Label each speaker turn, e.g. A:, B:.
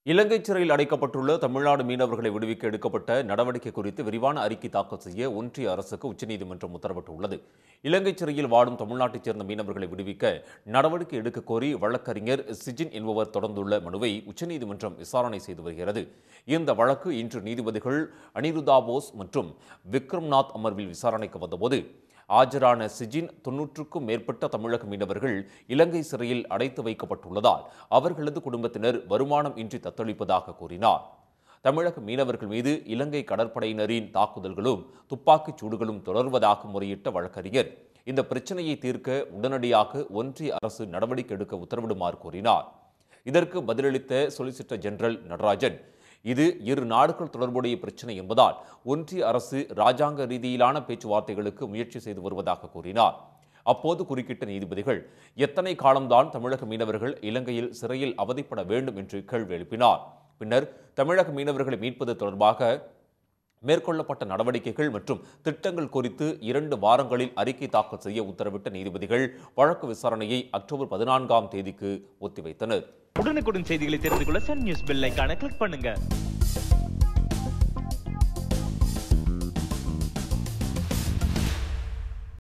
A: இலங்கை சிறையில் அடைக்கப்பட்டுள்ள தமிழ்நாடு மீனவர்களை விடுவிக்க எடுக்கப்பட்ட நடவடிக்கை குறித்து விரிவான அறிக்கை தாக்கல் செய்ய ஒன்றிய அரசுக்கு உச்சநீதிமன்றம் உத்தரவிட்டுள்ளது இலங்கை சிறையில் வாடும் தமிழ்நாட்டைச் சேர்ந்த மீனவர்களை விடுவிக்க நடவடிக்கை எடுக்க கோரி வழக்கறிஞர் சிஜின் என்பவர் தொடர்ந்துள்ள மனுவை உச்சநீதிமன்றம் விசாரணை செய்து வருகிறது இந்த வழக்கு இன்று நீதிபதிகள் அனிருதா போஸ் மற்றும் விக்ரம்நாத் அமர்வில் விசாரணைக்கு வந்தபோது ஆஜரான சிஜின் தொன்னூற்றுக்கும் மேற்பட்ட தமிழக மீனவர்கள் இலங்கை சிறையில் அடைத்து வைக்கப்பட்டுள்ளதால் அவர்களது குடும்பத்தினர் வருமானம் இன்றி தத்தளிப்பதாக கூறினார் தமிழக மீனவர்கள் மீது இலங்கை கடற்படையினரின் தாக்குதல்களும் துப்பாக்கிச் சூடுகளும் தொடர்வதாக முறையிட்ட வழக்கறிஞர் இந்த பிரச்சனையை தீர்க்க உடனடியாக ஒன்றிய அரசு நடவடிக்கை எடுக்க உத்தரவிடுமாறு கூறினார் இதற்கு பதிலளித்த சொலிசிட்டர் ஜெனரல் நடராஜன் இது இரு நாடுகள் தொடர்புடைய பிரச்சனை என்பதால் ஒன்றிய அரசு ராஜாங்க ரீதியிலான பேச்சுவார்த்தைகளுக்கு முயற்சி செய்து வருவதாக கூறினார் அப்போது குறுக்கிட்ட நீதிபதிகள் எத்தனை காலம்தான் தமிழக மீனவர்கள் இலங்கையில் சிறையில் அவதிப்பட வேண்டும் என்று கேள்வி எழுப்பினார் பின்னர் தமிழக மீனவர்களை மீட்பது தொடர்பாக மேற்கொள்ளப்பட்ட நடவடிக்கைகள் மற்றும் திட்டங்கள் குறித்து இரண்டு வாரங்களில் அறிக்கை தாக்கல் செய்ய உத்தரவிட்ட நீதிபதிகள் வழக்கு விசாரணையை அக்டோபர் பதினான்காம் தேதிக்கு ஒத்திவைத்தனர்
B: உடனுக்குடன் செய்திகளை தெரிந்து கொள்ள சன் நியூஸ் பெல் ஐகானை கிளிக் பண்ணுங்க